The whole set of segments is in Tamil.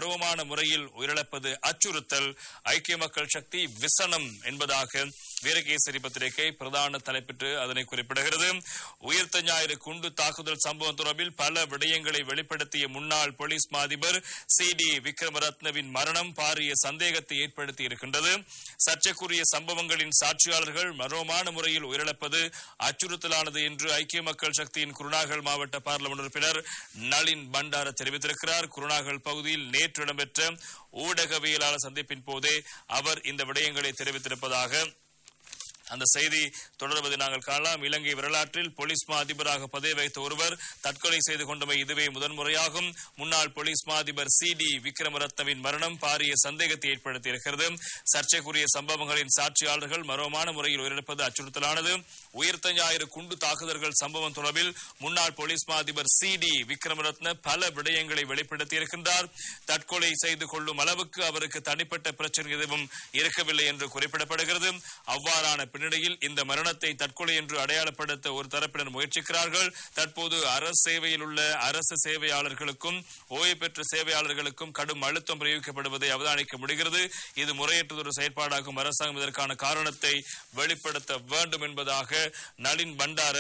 மர்மமான முறையில் உயிரிழப்பது அச்சுறுத்தல் ஐக்கிய மக்கள் சக்தி விசனம் என்பதாக வீரகேசரி பத்திரிகை பிரதான தலைப்பிட்டு அதனை குறிப்பிடுகிறது உயிர்த்த ஞாயிறு குண்டு தாக்குதல் சம்பவம் தொடர்பில் பல விடயங்களை வெளிப்படுத்திய முன்னாள் போலீஸ் மாதிபர் சி டி விக்ரமரத்னவின் மரணம் பாரிய சந்தேகத்தை ஏற்படுத்தி இருக்கின்றது சர்ச்சைக்குரிய சம்பவங்களின் சாட்சியாளர்கள் மர்மமான முறையில் உயிரிழப்பது அச்சுறுத்தலானது என்று ஐக்கிய மக்கள் சக்தியின் குருநாகல் மாவட்ட பார்லமெண்ட் உறுப்பினர் நளின் பண்டார தெரிவித்திருக்கிறார் குருநாகல் பகுதியில் நேற்று இடம்பெற்ற ஊடகவியலாளர் சந்திப்பின் போதே அவர் இந்த விடயங்களை தெரிவித்திருப்பதாக அந்த செய்தி தொடர்வதை நாங்கள் காணலாம் இலங்கை வரலாற்றில் போலீஸ் மா அதிபராக பதவி வைத்த ஒருவர் தற்கொலை செய்து கொண்டமை இதுவே முதன்முறையாகும் முன்னாள் போலீஸ் மா அதிபர் சி டி விக்ரமரத்னவின் மரணம் பாரிய சந்தேகத்தை ஏற்படுத்தியிருக்கிறது சர்ச்சைக்குரிய சம்பவங்களின் சாட்சியாளர்கள் மர்மமான முறையில் உயிரிழப்பது அச்சுறுத்தலானது உயிர்த்த ஞாயிறு குண்டு தாக்குதல்கள் சம்பவம் தொடர்பில் முன்னாள் போலீஸ் மா அதிபர் சி டி விக்ரமரத்ன பல விடயங்களை வெளிப்படுத்தியிருக்கின்றார் தற்கொலை செய்து கொள்ளும் அளவுக்கு அவருக்கு தனிப்பட்ட பிரச்சனை எதுவும் இருக்கவில்லை என்று குறிப்பிடப்படுகிறது அவ்வாறான பின்னணியில் இந்த மரணத்தை தற்கொலை என்று அடையாளப்படுத்த ஒரு தரப்பினர் முயற்சிக்கிறார்கள் தற்போது அரசு சேவையில் உள்ள அரசு சேவையாளர்களுக்கும் ஓய்வு பெற்ற சேவையாளர்களுக்கும் கடும் அழுத்தம் பிரயோகிக்கப்படுவதை அவதானிக்க முடிகிறது இது முறையற்றதொரு செயற்பாடாகும் அரசாங்கம் இதற்கான காரணத்தை வெளிப்படுத்த வேண்டும் என்பதாக நளின் பண்டார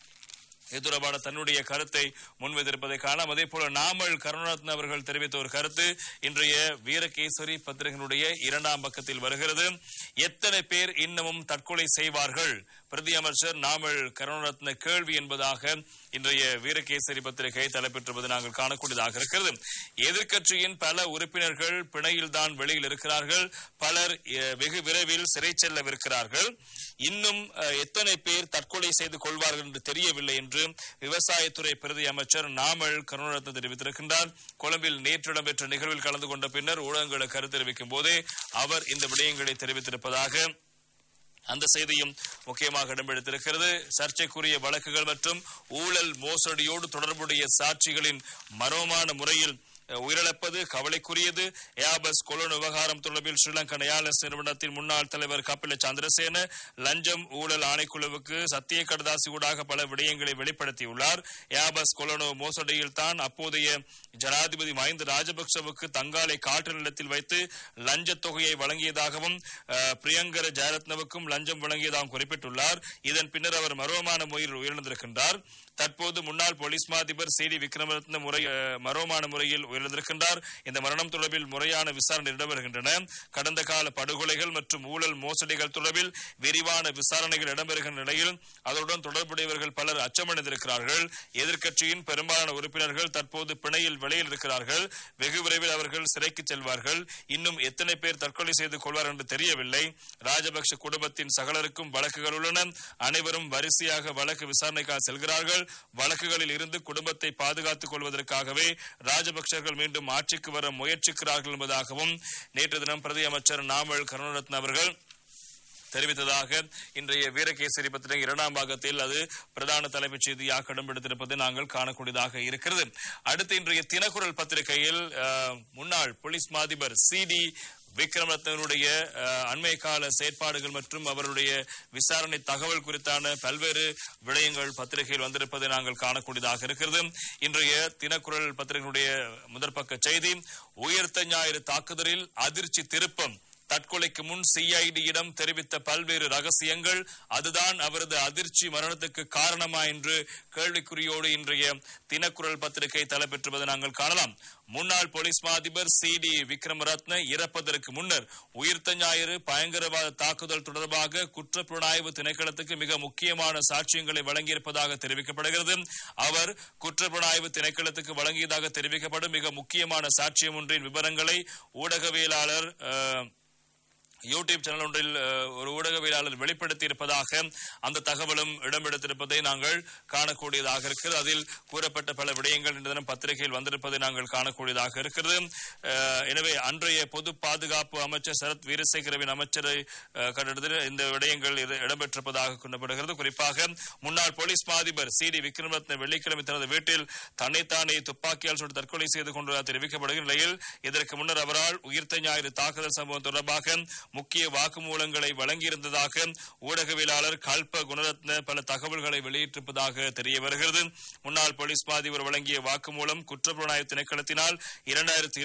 இது தொடர்பான தன்னுடைய கருத்தை முன்வைத்திருப்பதை காணலாம் அதே போல நாமல் கருணாரத்ன அவர்கள் தெரிவித்த ஒரு கருத்து இன்றைய வீரகேசரி பத்திரிகையினுடைய இரண்டாம் பக்கத்தில் வருகிறது எத்தனை பேர் இன்னமும் தற்கொலை செய்வார்கள் பிரதி அமைச்சர் நாமல் கருணாரத்ன கேள்வி என்பதாக இன்றைய வீரகேசரி பத்திரிகை தலைப்பெற்றுவது நாங்கள் காணக்கூடியதாக இருக்கிறது எதிர்க்கட்சியின் பல உறுப்பினர்கள் பிணையில் தான் வெளியில் இருக்கிறார்கள் பலர் அஹ், வெகு விரைவில் சிறை செல்லவிருக்கிறார்கள் இன்னும் அஹ், எத்தனை பேர் தற்கொலை செய்து கொள்வார்கள் என்று தெரியவில்லை என்று விவசாயத்துறை பிரதி அமைச்சர் நாமல் கருணாரத்ன தெரிவித்திருக்கின்றார் கொழும்பில் நேற்று இடம்பெற்ற நிகழ்வில் கலந்து கொண்ட பின்னர் ஊடகங்களுக்கு கருத்து தெரிவிக்கும் போதே அவர் இந்த விடயங்களை தெரிவித்திருப்பதாக அந்த செய்தியும் முக்கியமாக இடம்பெடுத்திருக்கிறது சர்ச்சைக்குரிய வழக்குகள் மற்றும் ஊழல் மோசடியோடு தொடர்புடைய சாட்சிகளின் மர்மமான முறையில் அஹ், உயிரிழப்பது கவலைக்குரியது ஏபஸ் கொலோன் விவகாரம் தொடர்பில் ஸ்ரீலங்கன் ஏர்லைன்ஸ் நிறுவனத்தின் முன்னாள் தலைவர் கபில சந்திரசேன லஞ்சம் ஊழல் ஆணைக்குழுவுக்கு சத்திய கடதாசி ஊடாக பல விடயங்களை வெளிப்படுத்தியுள்ளார் ஏபஸ் கொலோனோ மோசடியில் தான் அப்போதைய ஜனாதிபதி மஹிந்த ராஜபக்சவுக்கு தங்காலை காட்டு நிலத்தில் வைத்து லஞ்ச தொகையை வழங்கியதாகவும் அஹ், பிரியங்கர ஜெயரத்னவுக்கும் லஞ்சம் வழங்கியதாகவும் குறிப்பிட்டுள்ளார் இதன் பின்னர் அவர் மர்மமான முறையில் உயிரிழந்திருக்கின்றார் தற்போது முன்னாள் போலீஸ் மா அதிபர் சி டி விக்ரமரத்ன முறை அஹ், மர்மமான முறையில் உயிரிழந்திருக்கின்றார் இந்த மரணம் தொடர்பில் முறையான விசாரணை இடம்பெறுகின்றன கடந்த கால படுகொலைகள் மற்றும் ஊழல் மோசடிகள் தொடர்பில் விரிவான விசாரணைகள் இடம்பெறுகின்ற நிலையில் அதனுடன் தொடர்புடையவர்கள் பலர் அச்சமடைந்திருக்கிறார்கள் எதிர்க்கட்சியின் பெரும்பாலான உறுப்பினர்கள் தற்போது பிணையில் வெளியில் இருக்கிறார்கள் வெகு விரைவில் அவர்கள் சிறைக்கு செல்வார்கள் இன்னும் எத்தனை பேர் தற்கொலை செய்து கொள்வார் என்று தெரியவில்லை ராஜபக்ஷ குடும்பத்தின் சகலருக்கும் வழக்குகள் உள்ளன அனைவரும் வரிசையாக வழக்கு விசாரணைக்காக செல்கிறார்கள் வழக்குகளில் இருந்து குடும்பத்தை பாதுகாத்துக் கொள்வதற்காகவே ராஜபக்சர்கள் மீண்டும் ஆட்சிக்கு வர முயற்சிக்கிறார்கள் என்பதாகவும் நேற்று தினம் பிரதி அமைச்சர் நாமல் கருணரத்ன அவர்கள் தெரிவித்ததாக இன்றைய வீரகேசரி பத்திரிகை இரண்டாம் பாகத்தில் அது பிரதான தலைப்புச் செய்தியாக இடம்பெடுத்திருப்பதை நாங்கள் காணக்கூடியதாக இருக்கிறது அடுத்து இன்றைய தினக்குரல் பத்திரிகையில் அஹ், முன்னாள் போலீஸ் மாதிபர் சி டி விக்ரமரத்னனுடைய அஹ், அண்மை கால செயற்பாடுகள் மற்றும் அவருடைய விசாரணை தகவல் குறித்தான பல்வேறு விடயங்கள் பத்திரிகையில் வந்திருப்பதை நாங்கள் காணக்கூடியதாக இருக்கிறது இன்றைய தினக்குரல் பத்திரிகையினுடைய முதற்பக்க செய்தி உயர்த்த ஞாயிறு தாக்குதலில் அதிர்ச்சி திருப்பம் தற்கொலைக்கு முன் சிஐடியிடம் தெரிவித்த பல்வேறு ரகசியங்கள் அதுதான் அவரது அதிர்ச்சி மரணத்துக்கு காரணமா என்று கேள்விக்குறியோடு இன்றைய தினக்குரல் பத்திரிகை தலைப்பெற்றுவதை நாங்கள் காணலாம் முன்னாள் போலீஸ் மா அதிபர் சி டி விக்ரமரத்ன இறப்பதற்கு முன்னர் உயிர்த்த ஞாயிறு பயங்கரவாத தாக்குதல் தொடர்பாக குற்றப்புலனாய்வு திணைக்களத்துக்கு மிக முக்கியமான சாட்சியங்களை வழங்கியிருப்பதாக தெரிவிக்கப்படுகிறது அவர் குற்றப்புலனாய்வு திணைக்களத்துக்கு வழங்கியதாக தெரிவிக்கப்படும் மிக முக்கியமான சாட்சியம் ஒன்றின் விவரங்களை ஊடகவியலாளர் அஹ், யூடியூப் சேனல் ஒன்றில் அஹ், ஒரு ஊடகவியலாளர் வெளிப்படுத்தி இருப்பதாக அந்த தகவலும் இடம்பெடுத்திருப்பதை நாங்கள் காணக்கூடியதாக இருக்கிறது அதில் கூறப்பட்ட பல விடயங்கள் இன்று தினம் பத்திரிகையில் வந்திருப்பதை நாங்கள் காணக்கூடியதாக இருக்கிறது அஹ், எனவே அன்றைய பொது பாதுகாப்பு அமைச்சர் சரத் வீரசேகரவின் அமைச்சரை அஹ், கண்டெடுத்து இந்த விடயங்கள் இது இடம்பெற்றிருப்பதாக கூறப்படுகிறது குறிப்பாக முன்னாள் போலீஸ் மா அதிபர் சி டி விக்ரமரத்ன வெள்ளிக்கிழமை தனது வீட்டில் தன்னைத்தானே துப்பாக்கியால் சுட்டு தற்கொலை செய்து கொண்டதாக தெரிவிக்கப்படுகிற நிலையில் இதற்கு முன்னர் அவரால் உயிர்த்த ஞாயிறு தாக்குதல் சம்பவம் தொடர்பாக முக்கிய வாக்குமூலங்களை வழங்கியிருந்ததாக ஊடகவியலாளர் கல்ப குணரத்ன பல தகவல்களை வெளியிட்டிருப்பதாக தெரிய வருகிறது முன்னாள் போலீஸ் மா அதிபர் வழங்கிய வாக்குமூலம் குற்றப்புலனாய்வு திணைக்களத்தினால் இரண்டாயிரத்தி